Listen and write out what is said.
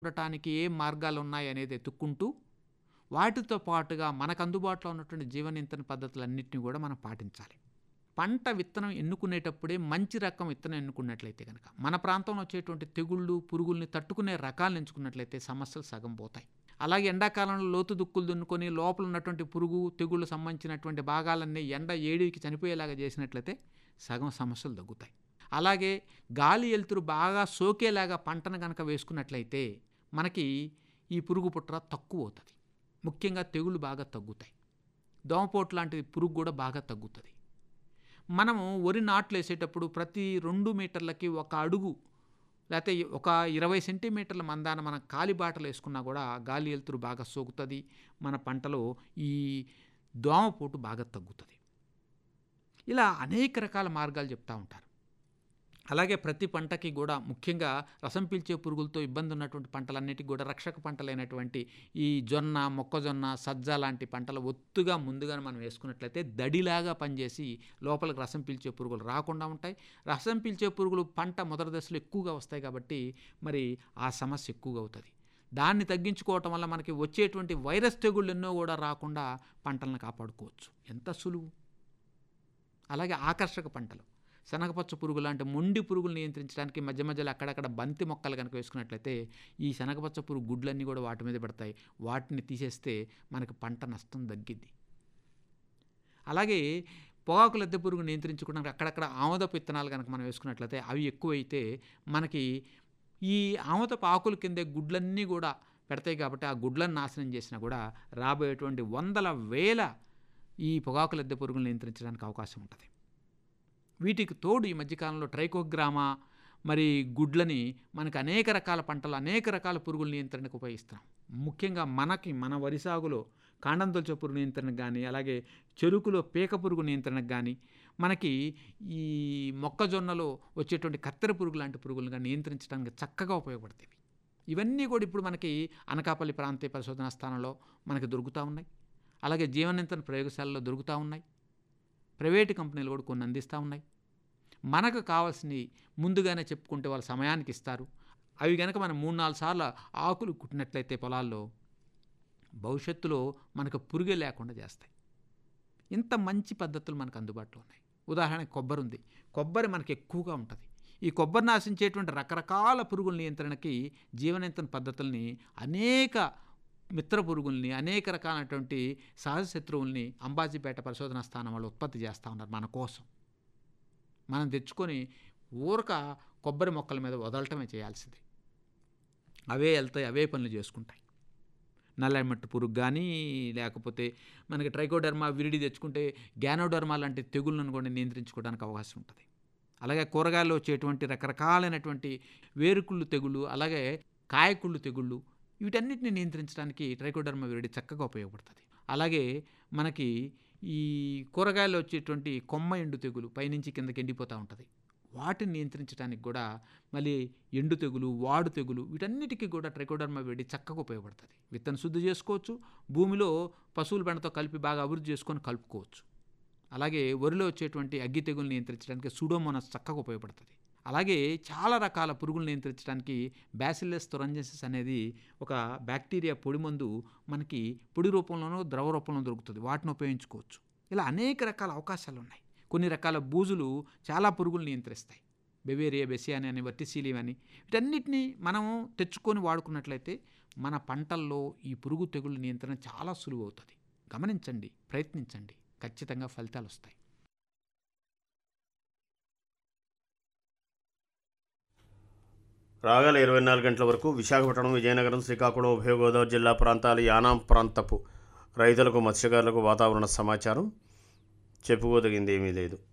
ఉండటానికి ఏ మార్గాలు ఉన్నాయి అనేది ఎతుక్కుంటూ వాటితో పాటుగా మనకు అందుబాటులో ఉన్నటువంటి జీవనింతన పద్ధతులన్నింటినీ కూడా మనం పాటించాలి పంట విత్తనం ఎన్నుకునేటప్పుడే మంచి రకం విత్తనం ఎన్నుకున్నట్లయితే కనుక మన ప్రాంతంలో వచ్చేటువంటి తెగుళ్ళు పురుగుల్ని తట్టుకునే రకాలను ఎంచుకున్నట్లయితే సమస్యలు సగం పోతాయి అలాగే ఎండాకాలంలో లోతు దుక్కులు దున్నుకొని లోపల ఉన్నటువంటి పురుగు తెగుళ్ళు సంబంధించినటువంటి భాగాలన్నీ ఎండ ఏడికి చనిపోయేలాగా చేసినట్లయితే సగం సమస్యలు తగ్గుతాయి అలాగే గాలి వెలుతురు బాగా సోకేలాగా పంటను కనుక వేసుకున్నట్లయితే మనకి ఈ పురుగు పుట్ర తక్కువ అవుతుంది ముఖ్యంగా తెగుళ్ళు బాగా తగ్గుతాయి దోమపోటు లాంటి పురుగు కూడా బాగా తగ్గుతుంది మనము వరి నాట్లు వేసేటప్పుడు ప్రతి రెండు మీటర్లకి ఒక అడుగు లేకపోతే ఒక ఇరవై సెంటీమీటర్ల మందాన మనం కాలి బాటలు వేసుకున్నా కూడా గాలి వెలుతురు బాగా సోకుతుంది మన పంటలో ఈ దోమపోటు బాగా తగ్గుతుంది ఇలా అనేక రకాల మార్గాలు చెప్తూ ఉంటారు అలాగే ప్రతి పంటకి కూడా ముఖ్యంగా రసం పీల్చే పురుగులతో ఇబ్బంది ఉన్నటువంటి పంటలన్నిటికీ కూడా రక్షక పంటలైనటువంటి ఈ జొన్న మొక్కజొన్న సజ్జ లాంటి పంటలు ఒత్తుగా ముందుగా మనం వేసుకున్నట్లయితే దడిలాగా పనిచేసి లోపలికి రసం పీల్చే పురుగులు రాకుండా ఉంటాయి రసం పీల్చే పురుగులు పంట మొదటి దశలో ఎక్కువగా వస్తాయి కాబట్టి మరి ఆ సమస్య ఎక్కువగా అవుతుంది దాన్ని తగ్గించుకోవటం వల్ల మనకి వచ్చేటువంటి వైరస్ తెగుళ్ళు ఎన్నో కూడా రాకుండా పంటలను కాపాడుకోవచ్చు ఎంత సులువు అలాగే ఆకర్షక పంటలు శనగపచ్చ పురుగు లాంటి మొండి పురుగులు నియంత్రించడానికి మధ్య మధ్యలో అక్కడక్కడ బంతి మొక్కలు కనుక వేసుకున్నట్లయితే ఈ శనగపచ్చ పురుగు గుడ్లన్నీ కూడా వాటి మీద పడతాయి వాటిని తీసేస్తే మనకి పంట నష్టం తగ్గిద్ది అలాగే పొగాకు లద్దె పురుగు నియంత్రించుకోవడానికి అక్కడక్కడ ఆమదపు విత్తనాలు కనుక మనం వేసుకున్నట్లయితే అవి ఎక్కువైతే మనకి ఈ ఆమదపు ఆకుల కింద గుడ్లన్నీ కూడా పెడతాయి కాబట్టి ఆ గుడ్లను నాశనం చేసినా కూడా రాబోయేటువంటి వందల వేల ఈ పొగాకు లద్దె పురుగులు నియంత్రించడానికి అవకాశం ఉంటుంది వీటికి తోడు ఈ మధ్యకాలంలో ట్రైకోగ్రామా మరి గుడ్లని మనకు అనేక రకాల పంటలు అనేక రకాల పురుగుల నియంత్రణకు ఉపయోగిస్తున్నాం ముఖ్యంగా మనకి మన వరి సాగులో కాండం తొలచే పురుగు నియంత్రణకు కానీ అలాగే చెరుకులో పీక పురుగు నియంత్రణకు కానీ మనకి ఈ మొక్కజొన్నలో వచ్చేటువంటి కత్తెర పురుగు లాంటి పురుగులను కానీ నియంత్రించడానికి చక్కగా ఉపయోగపడతాయి ఇవన్నీ కూడా ఇప్పుడు మనకి అనకాపల్లి ప్రాంతీయ పరిశోధనా స్థానంలో మనకి దొరుకుతూ ఉన్నాయి అలాగే జీవనియంత్రణ ప్రయోగశాలలో దొరుకుతూ ఉన్నాయి ప్రైవేటు కంపెనీలు కూడా కొన్ని అందిస్తూ ఉన్నాయి మనకు కావాల్సినవి ముందుగానే చెప్పుకుంటే వాళ్ళ సమయానికి ఇస్తారు అవి కనుక మనం మూడు నాలుగు సార్లు ఆకులు కుట్టినట్లయితే పొలాల్లో భవిష్యత్తులో మనకు పురుగే లేకుండా చేస్తాయి ఇంత మంచి పద్ధతులు మనకు అందుబాటులో ఉన్నాయి ఉదాహరణకి కొబ్బరి ఉంది కొబ్బరి మనకి ఎక్కువగా ఉంటుంది ఈ కొబ్బరి నాశించేటువంటి రకరకాల పురుగుల నియంత్రణకి జీవనియంత్రణ పద్ధతుల్ని అనేక మిత్ర పురుగుల్ని అనేక రకాలైనటువంటి సహజ శత్రువుల్ని అంబాజీపేట పరిశోధనా స్థానం వాళ్ళు ఉత్పత్తి చేస్తూ ఉన్నారు మన కోసం మనం తెచ్చుకొని ఊరక కొబ్బరి మొక్కల మీద వదలటమే చేయాల్సింది అవే వెళ్తాయి అవే పనులు చేసుకుంటాయి నల్లమట్టు పురుగు కానీ లేకపోతే మనకి ట్రైకోడర్మా విరిడి తెచ్చుకుంటే గ్యానోడర్మా లాంటి తెగుళ్ళను కూడా నియంత్రించుకోవడానికి అవకాశం ఉంటుంది అలాగే కూరగాయల్లో వచ్చేటువంటి రకరకాలైనటువంటి వేరుకుళ్ళు తెగుళ్ళు అలాగే కాయకుళ్ళు తెగుళ్ళు వీటన్నిటిని నియంత్రించడానికి ట్రైకోడర్మా విరిడి చక్కగా ఉపయోగపడుతుంది అలాగే మనకి ఈ కూరగాయల్లో వచ్చేటువంటి కొమ్మ ఎండు తెగులు పైనుంచి కిందకి ఎండిపోతూ ఉంటుంది వాటిని నియంత్రించడానికి కూడా మళ్ళీ ఎండు తెగులు వాడు తెగులు వీటన్నిటికీ కూడా ట్రైకోడర్మా వేడి చక్కగా ఉపయోగపడుతుంది విత్తన శుద్ధి చేసుకోవచ్చు భూమిలో పశువుల పెండతో కలిపి బాగా అభివృద్ధి చేసుకొని కలుపుకోవచ్చు అలాగే వరిలో వచ్చేటువంటి అగ్గి తెగులు నియంత్రించడానికి సూడోమోనస్ చక్కగా ఉపయోగపడుతుంది అలాగే చాలా రకాల పురుగులు నియంత్రించడానికి బ్యాసిల్లస్ తురంజెసిస్ అనేది ఒక బ్యాక్టీరియా పొడి మందు మనకి పొడి రూపంలోనూ ద్రవ రూపంలో దొరుకుతుంది వాటిని ఉపయోగించుకోవచ్చు ఇలా అనేక రకాల అవకాశాలు ఉన్నాయి కొన్ని రకాల బూజులు చాలా పురుగులు నియంత్రిస్తాయి బెవేరియా బెసియాని అని వర్టిసీలియం అని వీటన్నిటిని మనము తెచ్చుకొని వాడుకున్నట్లయితే మన పంటల్లో ఈ పురుగు తెగులు నియంత్రణ చాలా సులువు అవుతుంది గమనించండి ప్రయత్నించండి ఖచ్చితంగా ఫలితాలు వస్తాయి రాగల ఇరవై నాలుగు గంటల వరకు విశాఖపట్నం విజయనగరం శ్రీకాకుళం ఉభయ గోదావరి జిల్లా ప్రాంతాలు యానాం ప్రాంతపు రైతులకు మత్స్యకారులకు వాతావరణ సమాచారం చెప్పుకోదగింది ఏమీ లేదు